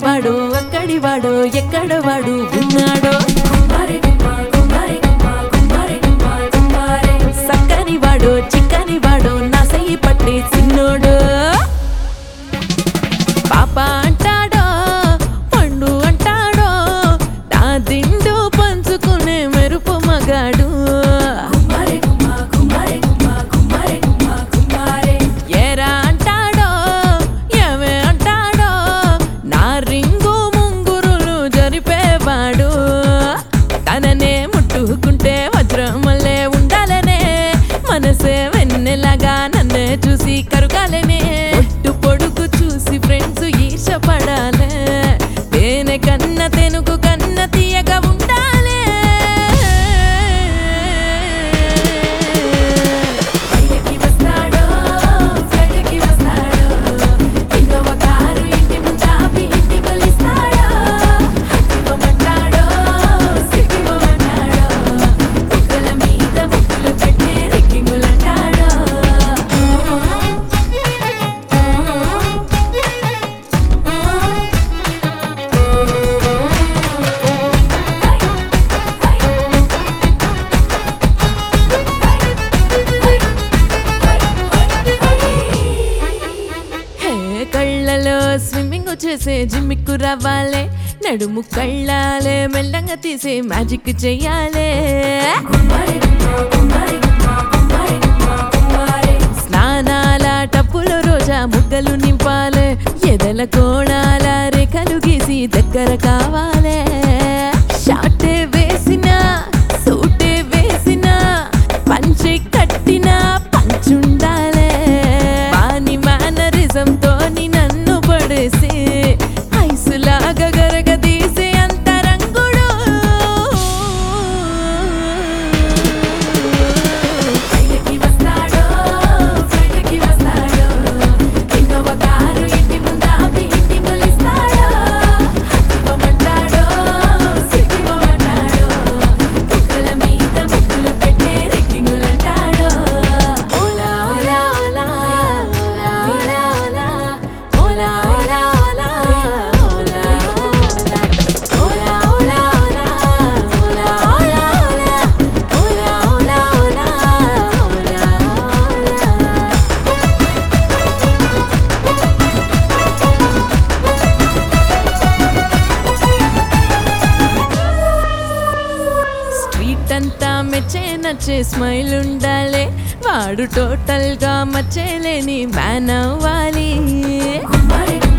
వాడు అక్కడి వాడు ఎక్కడ వాడు ఉన్నాడో సక్కని వాడు చిక్కని వాడు నా సయ్యి పట్టి సిన్నోడు పాప అంటాడో పండు అంటాడో నా దిండు పంచుకునే మెరుపు మగాడు ఏరా అంటాడో ఏమే అంటాడో నా రింగు ముంగురులు జరిపేవాడు తననే ముట్టుకుంటే వజ్రం వల్లే ఉండాలనే మనసే వెన్నెలాగా నన్నే చూసి కరుగాలనే ఒట్టు పొడుగు చూసి ఫ్రెండ్స్ ఈర్షపడాలే తేనె కన్న తెనుగు కన్న తీయగా ఉండాలే బయటికి వస్తాడో బయటికి వస్తాడో ఇంకొక కారు ఇంటి ముంచాపి ఇంటి కొలిస్తాడో హత్తివ్వమంటాడో సిగ్గివ్వమంటాడో బుగ్గల మీద బుగ్గలు పెట్టే రెక్కింగులంటాడో హే కళ్ళలో స్విమ్మింగ్ చేసే జిమ్మిక్కు రావాలే నడుము కళ్ళాలే మెల్లంగా తీసే మ్యాజిక్ చెయ్యాలే స్నానాల టప్పులో రోజా ముగ్గలు నింపాలే ఎదల కోణాల రేఖలు గీసి దగ్గర కావాలే షాటే వేసిన సూటే వేసిన పంచె కట్టిన పంచుండాలే వాని మేనరిజంతో నన్ను పడేసి ఐసులాగా గరగదీసే అంతరంగుడు బయటికి వస్తాడో బయటికి వస్తాడో ఇంకొక కారు ఇంటి ముందాపి ఇంటి కొలిస్తాడో హత్తివ్వమంటాడో సిగ్గివ్వమంటాడో బుగ్గల మీద బుగ్గలు పెట్టే రెక్కింగులంటాడో ఓలా ఓలా ఓలా ఓలా ఓలా ఓలా ఓలా ఓలా ఓలా ఓలా ఓలా ఓలా ఓలా ఓలా ఓలా ఓలా ఓలా ఓలా స్ట్రీట్ అంతా మెచ్చే నచ్చే స్మైల్ ఉండాలి వాడు టోటల్ గా మచ్చేలేని మ్యాన్ అవ్వాలి